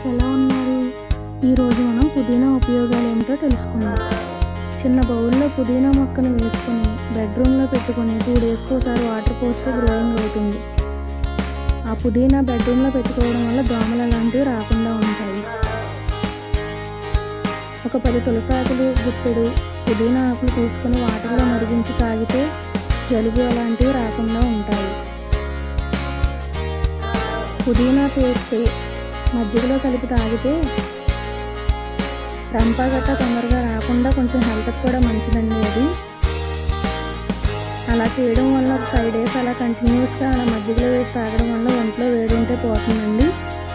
friends ఎలా ఉన్నారు ఈరోజు మనం పుదీనా ఉపయోగాలు ఏమిటో తెలుసుకుందాం చిన్న బౌల్లో పుదీనా మొక్కను వేసుకొని బెడ్రూమ్లో పెట్టుకొని టూ డేస్కి ఒకసారి వాటర్ పోస్తే గ్రోయింగ్ అవుతుంది ఆ పుదీనా బెడ్రూమ్లో పెట్టుకోవడం వల్ల దోమలు అలాంటివి రాకుండా ఉంటాయి ఒక పది తులసాకులు గుప్పెడు పుదీనా ఆకులు తీసుకొని వాటర్లో మరిగించి తాగితే జలుబు అలాంటివి రాకుండా ఉంటాయి పుదీనా పేస్ట్ మజ్జిగలో కలిపి తాగితే రంప గట్ట తొందరగా రాకుండా కొంచెం హెల్త్కి కూడా మంచిదండి అది అలా చేయడం వల్ల ఒక ఫైవ్ డేస్ అలా కంటిన్యూస్గా అలా మజ్జిగలో వేసి తాగడం వల్ల ఒంట్లో వేడి ఉంటే పోతుందండి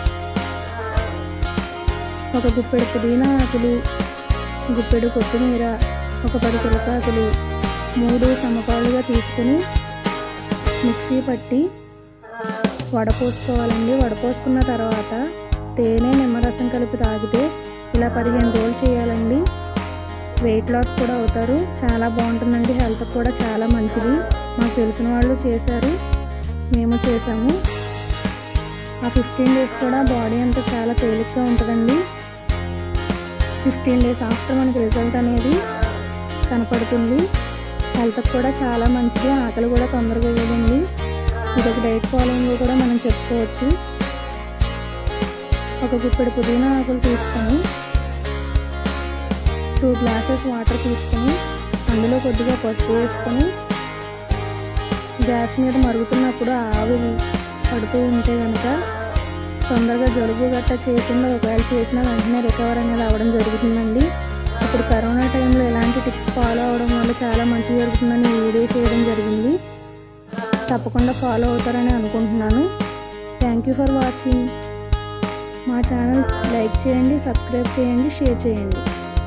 ఒక గుప్పెడు పుదీనా ఆకులు గుప్పెడు కొత్తిమీర ఒక పది తులసాకులు మూడు సమపాలుగా తీసుకుని మిక్సీ పట్టి వడపోసుకోవాలండి వడపోసుకున్న తర్వాత తేనె నిమ్మరసం కలిపి తాగితే ఇలా పదిహేను రోజులు చేయాలండి వెయిట్ లాస్ కూడా అవుతారు చాలా బాగుంటుందండి హెల్త్ కూడా చాలా మంచిది మాకు తెలిసిన వాళ్ళు చేశారు మేము చేసాము ఆ ఫిఫ్టీన్ డేస్ కూడా బాడీ అంతా చాలా తేలిగ్గా ఉంటుందండి ఫిఫ్టీన్ డేస్ ఆఫ్టర్ మనకి రిజల్ట్ అనేది కనపడుతుంది హెల్త్కి కూడా చాలా మంచిది ఆకలి కూడా తొందరగా వేయండి ఇది ఒక డైట్ ఫాలోయింగ్ కూడా మనం చెప్పుకోవచ్చు ఒక గుప్పెడు పుదీనా ఆకులు తీసుకొని టూ గ్లాసెస్ వాటర్ తీసుకొని అందులో కొద్దిగా పసుపు వేసుకొని గ్యాస్ మీద మరుగుతున్నప్పుడు ఆవిరి పడుతూ ఉంటే కనుక తొందరగా జలుబు గట్ట చేయకుండా ఒకవేళ చేసిన వెంటనే రికవర్ అనేది అవ్వడం జరుగుతుందండి ఇప్పుడు కరోనా టైంలో ఇలాంటి టిప్స్ ఫాలో అవడం వల్ల చాలా మంచి జరుగుతుందని వీడియో చేయడం జరిగింది తప్పకుండా ఫాలో అవుతారని అనుకుంటున్నాను థ్యాంక్ యూ ఫర్ వాచింగ్ మా ఛానల్ లైక్ చేయండి సబ్స్క్రైబ్ చేయండి షేర్ చేయండి